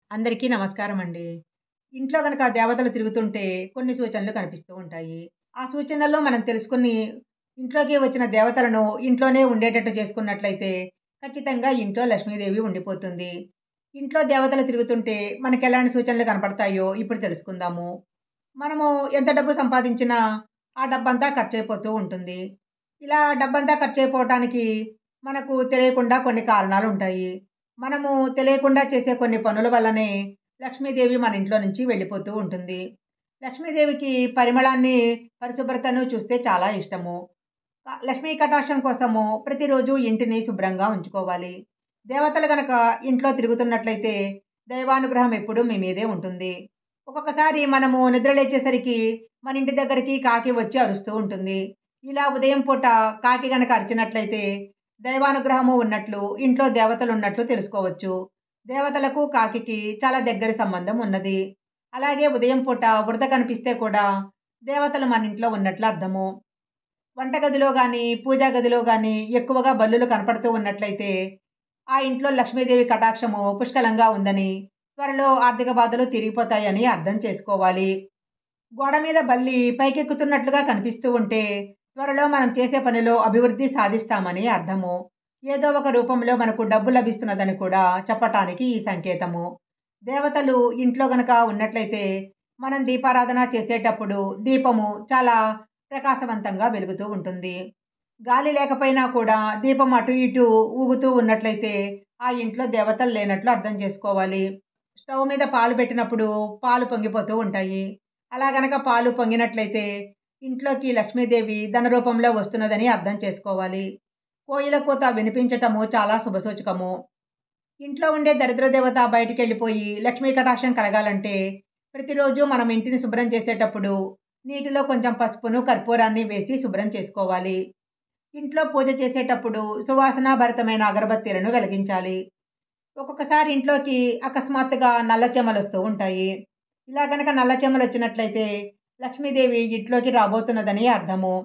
అందరికీ నమస్కారం అండి. ఇంట్లో గనక దేవతలు తిరుగుతుంటే కొన్ని సూచనలు కనిపిస్తూ ఉంటాయి. ఆ సూచనల్లో మనం తెలుసుకొని ఇంట్లోకి వచ్చిన దేవతలను ఇంట్లోనే ఉండేటట్టు చేసుకున్నట్లయితే ఖచ్చితంగా ఇంట్లో లక్ష్మీదేవి ఉండిపోతుంది. ఇంట్లో దేవతలు తిరుగుతుంటే మనకెలాంటి సూచనలు కనపడతాయో ఇప్పుడు తెలుసుకుందాము. మనము ఎంత డబ్బు సంపాదించినా ఆ డబ్బంతా ఖర్చయిపోతూ ఉంటుంది. ఇలా డబ్బంతా ఖర్చయిపోవటానికి మనకు తెలియకుండా కొన్ని కారణాలుంటాయి. మనము తెలియకుండా చేసే కొన్ని పనుల వల్లనే లక్ష్మీదేవి మన ఇంట్లో నుంచి వెళ్ళిపోతూ ఉంటుంది. లక్ష్మీదేవికి పరిమళాన్ని, పరిశుభ్రతను చూస్తే చాలా ఇష్టము. క లక్ష్మీ కటాక్షం కోసము ప్రతిరోజు ఇంటిని శుభ్రంగా ఉంచుకోవాలి. దేవతలు గనక ఇంట్లో తిరుగుతున్నట్లయితే దైవానుగ్రహం ఎప్పుడూ మీ మీదే ఉంటుంది. ఒక్కొక్కసారి మనము నిద్ర లేచేసరికి మన ఇంటి దగ్గరికి కాకి వచ్చి అరుస్తూ ఉంటుంది. ఇలా ఉదయం పూట కాకి గనక అరిచినట్లయితే దైవానుగ్రహము ఉన్నట్లు, ఇంట్లో దేవతలున్నట్లు తెలుసుకోవచ్చు. దేవతలకు, కాకికి చాలా దగ్గరి సంబంధం ఉన్నది. అలాగే ఉదయం పూట ఉడత కనిపిస్తే కూడా దేవతలు మన ఇంట్లో ఉన్నట్లు అర్థము. వంటగదిలో గానీ, పూజా గదిలో గానీ ఎక్కువగా బల్లులు కనపడుతూ ఉన్నట్లయితే ఆ ఇంట్లో లక్ష్మీదేవి కటాక్షము పుష్కలంగా ఉందని, త్వరలో ఆర్థిక బాధలు తీరిపోతాయని అర్థం చేసుకోవాలి. గోడ మీద బల్లి పైకెక్కుతున్నట్లుగా కనిపిస్తూ ఉంటే త్వరలో మనం చేసే పనిలో అభివృద్ధి సాధిస్తామని అర్థము. ఏదో ఒక రూపంలో మనకు డబ్బు లభిస్తున్నదని కూడా చెప్పటానికి ఈ సంకేతము. దేవతలు ఇంట్లో గనక ఉన్నట్లయితే మనం దీపారాధన చేసేటప్పుడు దీపము చాలా ప్రకాశవంతంగా వెలుగుతూ ఉంటుంది. గాలి లేకపోయినా కూడా దీపం అటు ఇటు ఊగుతూ ఉన్నట్లయితే ఆ ఇంట్లో దేవతలు లేనట్లు అర్థం చేసుకోవాలి. స్టవ్ మీద పాలు పెట్టినప్పుడు పాలు పొంగిపోతూ ఉంటాయి. అలా గనక పాలు పొంగినట్లయితే ఇంట్లోకి లక్ష్మీదేవి ధన రూపంలో వస్తున్నదని అర్థం చేసుకోవాలి. కోయిల కూత వినిపించటము చాలా శుభసూచకము. ఇంట్లో ఉండే దరిద్ర దేవత బయటికెళ్ళిపోయి లక్ష్మీ కటాక్షం కలగాలంటే ప్రతిరోజు మనం ఇంటిని శుభ్రం చేసేటప్పుడు నీటిలో కొంచెం పసుపును, కర్పూరాన్ని వేసి శుభ్రం చేసుకోవాలి. ఇంట్లో పూజ చేసేటప్పుడు సువాసనాభరితమైన అగరబత్తీలను వెలిగించాలి. ఒక్కొక్కసారి ఇంట్లోకి అకస్మాత్తుగా నల్ల చెమలొస్తూ ఉంటాయి. ఇలా గనక నల్ల చెమలొచ్చినట్లయితే లక్ష్మీదేవి ఇంట్లోకి రాబోతున్నదని అర్థము.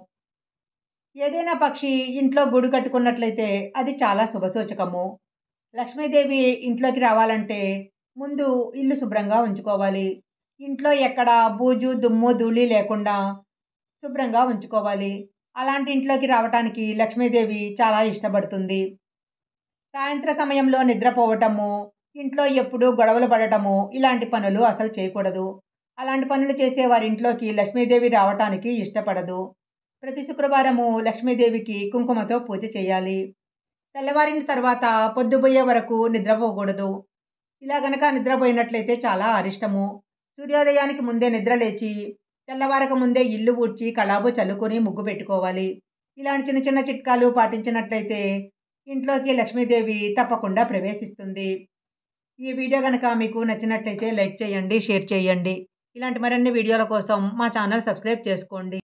ఏదైనా పక్షి ఇంట్లో గూడు కట్టుకున్నట్లయితే అది చాలా శుభసూచకము. లక్ష్మీదేవి ఇంట్లోకి రావాలంటే ముందు ఇల్లు శుభ్రంగా ఉంచుకోవాలి. ఇంట్లో ఎక్కడ బూజు, దుమ్ము, ధూళి లేకుండా శుభ్రంగా ఉంచుకోవాలి. అలాంటి ఇంట్లోకి రావటానికి లక్ష్మీదేవి చాలా ఇష్టపడుతుంది. సాయంత్ర సమయంలో నిద్రపోవటము, ఇంట్లో ఎప్పుడూ గొడవలు పడటము ఇలాంటి పనులు అసలు చేయకూడదు. అలాంటి పనులు చేసే వారి ఇంట్లోకి లక్ష్మీదేవి రావటానికి ఇష్టపడదు. ప్రతి శుక్రవారము లక్ష్మీదేవికి కుంకుమతో పూజ చేయాలి. తెల్లవారిన తర్వాత పొద్దుపోయే వరకు నిద్రపోకూడదు. ఇలా గనక నిద్రపోయినట్లయితే చాలా అరిష్టము. సూర్యోదయానికి ముందే నిద్ర లేచి తెల్లవారక ముందే ఇల్లు ఊడ్చి కళాపు చల్లుకొని ముగ్గు పెట్టుకోవాలి. ఇలాంటి చిన్న చిన్న చిట్కాలు పాటించినట్లయితే ఇంట్లోకి లక్ష్మీదేవి తప్పకుండా ప్రవేశిస్తుంది. ఈ వీడియో గనక మీకు నచ్చినట్లయితే లైక్ చేయండి, షేర్ చేయండి. ఇలాంటి మరిన్ని వీడియోల కోసం మా ఛానల్ సబ్స్క్రైబ్ చేసుకోండి.